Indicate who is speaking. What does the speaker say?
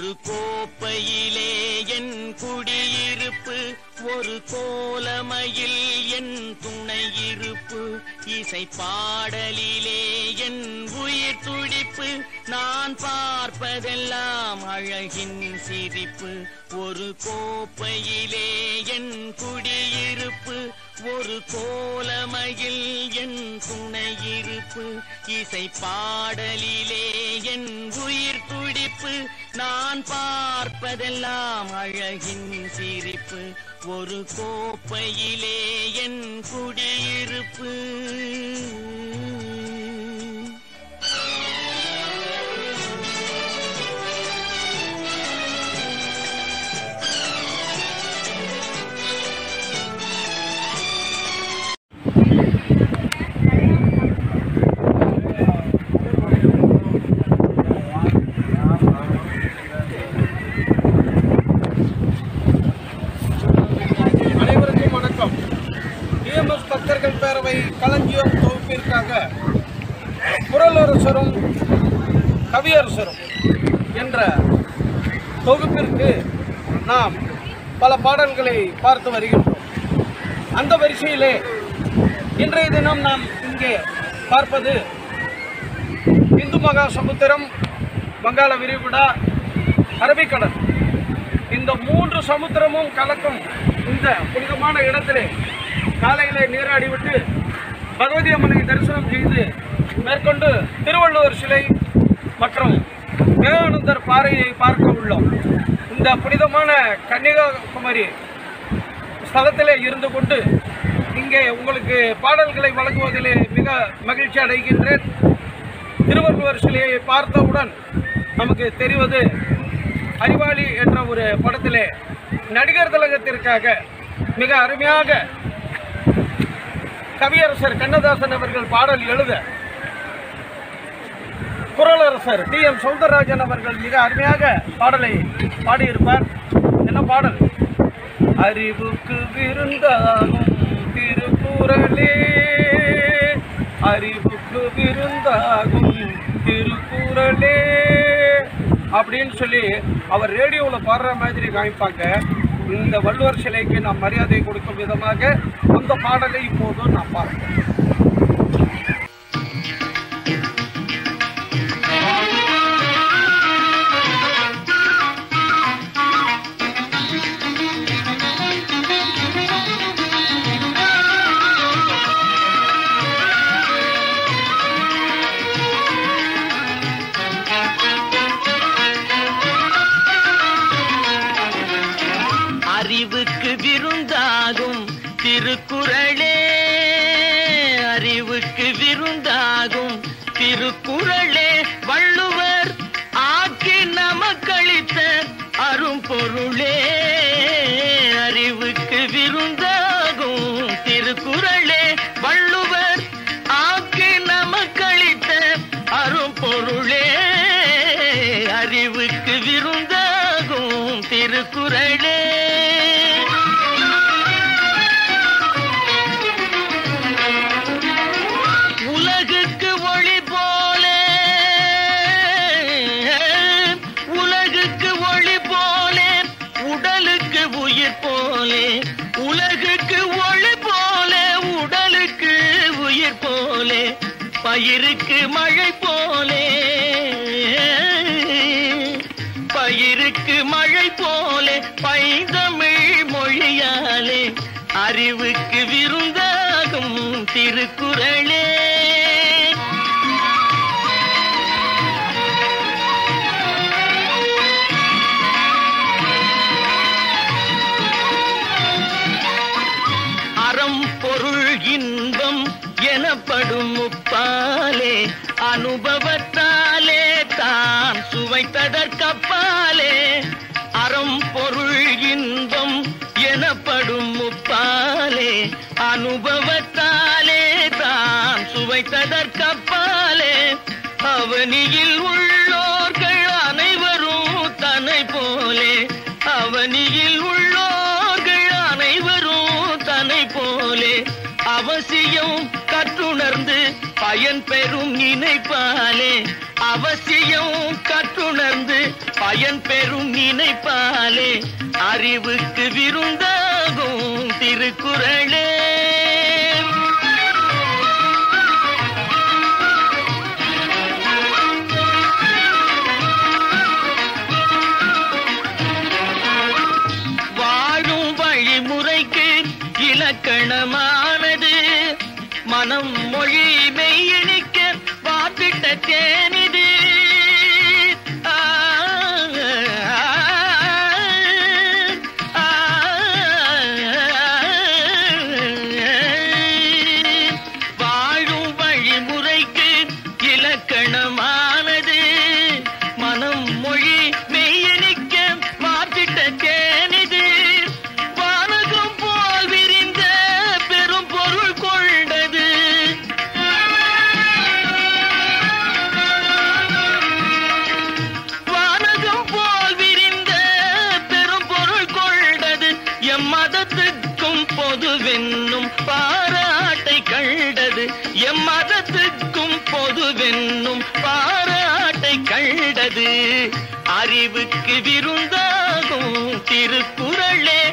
Speaker 1: ஒரு கோப்பையிலே என் குடியிருப்பு ஒரு கோலமையில் என் துணை இருப்பு இசை பாடலிலே என் உயிர் துடிப்பு நான் பார்ப்பதெல்லாம் அழகின் சிரிப்பு ஒரு கோப்பையிலே என் குடியிருப்பு ஒரு கோலமையில் என் துணை இருப்பு இசை பாடலிலே என் உயிர் துடிப்பு நான் பார்ப்பதெல்லாம் அழகின் சிரிப்பு ஒரு கோப்பையிலே என் குடியிருப்பு
Speaker 2: அனைவருக்கும் வணக்கம் டிஎம்எஸ் பக்தர்கள் பேரவை களஞ்சியம் தொகுப்பிற்காக குரலரசரும் கவியரசரும் என்ற தொகுப்பிற்கு நாம் பல பாடல்களை பார்த்து வருகின்றோம் அந்த வரிசையிலே இன்றைய தினம் நாம் இங்கே பார்ப்பது இந்து மகா சமுத்திரம் வங்காள விரிகுடா அரபிக்கடல் இந்த மூன்று சமுத்திரமும் கலக்கும் இந்த புனிதமான இடத்திலே காலையிலே நீராடிவிட்டு பகவதி அம்மனை தரிசனம் செய்து மேற்கொண்டு திருவள்ளுவர் சிலை மற்றும் விவேகானந்தர் பாறையை பார்க்க உள்ளோம் இந்த புனிதமான கன்னியாகுமரி ஸ்தலத்திலே இருந்து கொண்டு இங்கே உங்களுக்கு பாடல்களை வழங்குவதிலே மிக மகிழ்ச்சி அடைகின்றேன் திருவள்ளுவர் சிலையை பார்த்தவுடன் நமக்கு தெரிவது அறிவாளி என்ற ஒரு படத்திலே நடிகர் திலகத்திற்காக மிக அருமையாக கவியரசர் கண்ணதாசன் அவர்கள் பாடல் எழுத குரலரசர் டி எம் சௌந்தரராஜன் அவர்கள் மிக அருமையாக பாடலை பாடியிருப்பார் என்ன பாடல் அறிவுக்கு விருந்தாகும் திருக்குறளே அறிவுக்கு விருந்தாகும் திருக்குறளே அப்படின்னு சொல்லி அவர் ரேடியோவில் பாடுற மாதிரி காமிப்பாங்க இந்த வள்ளுவர் சிலைக்கு நாம் மரியாதை கொடுக்கும் விதமாக அந்த பாடலை இப்போதும் நான் பார்ப்போம்
Speaker 1: அறிவுக்கு விருந்தாகும் திருக்குறளே அறிவுக்கு விருந்தாகும் திருக்குறளே வள்ளுவர் ஆக்கி நமக்களித்த அரும்பொருளே அறிவுக்கு விருந்தாகும் திருக்குறளே வள்ளுவர் ஆக்கி நமக்களித்த அரும்பொருளே அறிவுக்கு விருந்தாகும் திருக்குறளே உலகுக்கு ஒளி போலே உலகுக்கு ஒளி போலே உடலுக்கு உயிர் போலே உலகுக்கு ஒளி போலே உடலுக்கு உயிர் போலே பயிருக்கு மழை போலே பயிருக்கு மழை போலே பைந்தமிழ் மொழியாலே அறிவுக்கு விருந்தாகும் திருக்குறளே அறம் பொருள் இன்பம் எனப்படும் முப்பாலே அனுபவத்தாலே தான் சுவைத்ததற்கப்பாலே அறம் பொருள் இன்பம் எனப்படும் முப்பாலே அனுபவத்தாலே தான் சுவைத்ததற்கப்பாலே அவனியில் உள்ளோர்கள் அனைவரும் தன்னை போலே அவனியில் உள்ளோர்கள் அனைவரும் தன்னை போலே அவசியம் அவசியம் கற்றுணர்ந்து பயன் பெறும் நினைப்பாலே அவசியம் கற்றுணர்ந்து பயன் பெறும் நினைப்பாலே அறிவுக்கு விருந்தாகும் திருக்குறளே வாழும் வழிமுறைக்கு இலக்கணமானது மனம் மொழி மெய்யணிக்க வாப்பிட்ட தேனிது ஆ, ஆ, ஆ, வாழும் வழிமுறைக்கு இலக்கணமானது மனம் மொழி மெய்யணிக்க வாத்திட்ட தேனிது வானகம் போல் விரிந்த பெரும் பொருள் கொண்டது வானகம் போல் விரிந்த பெரும் பொருள் கொண்டது எம் மதத்துக்கும் பொதுவென்னும் பாராட்டை கண்டது எம் மதத்துக்கும் பொதுவென்னும் பாராட்டை கண்டது அறிவுக்கு விருந்தாகும் திருக்குறளே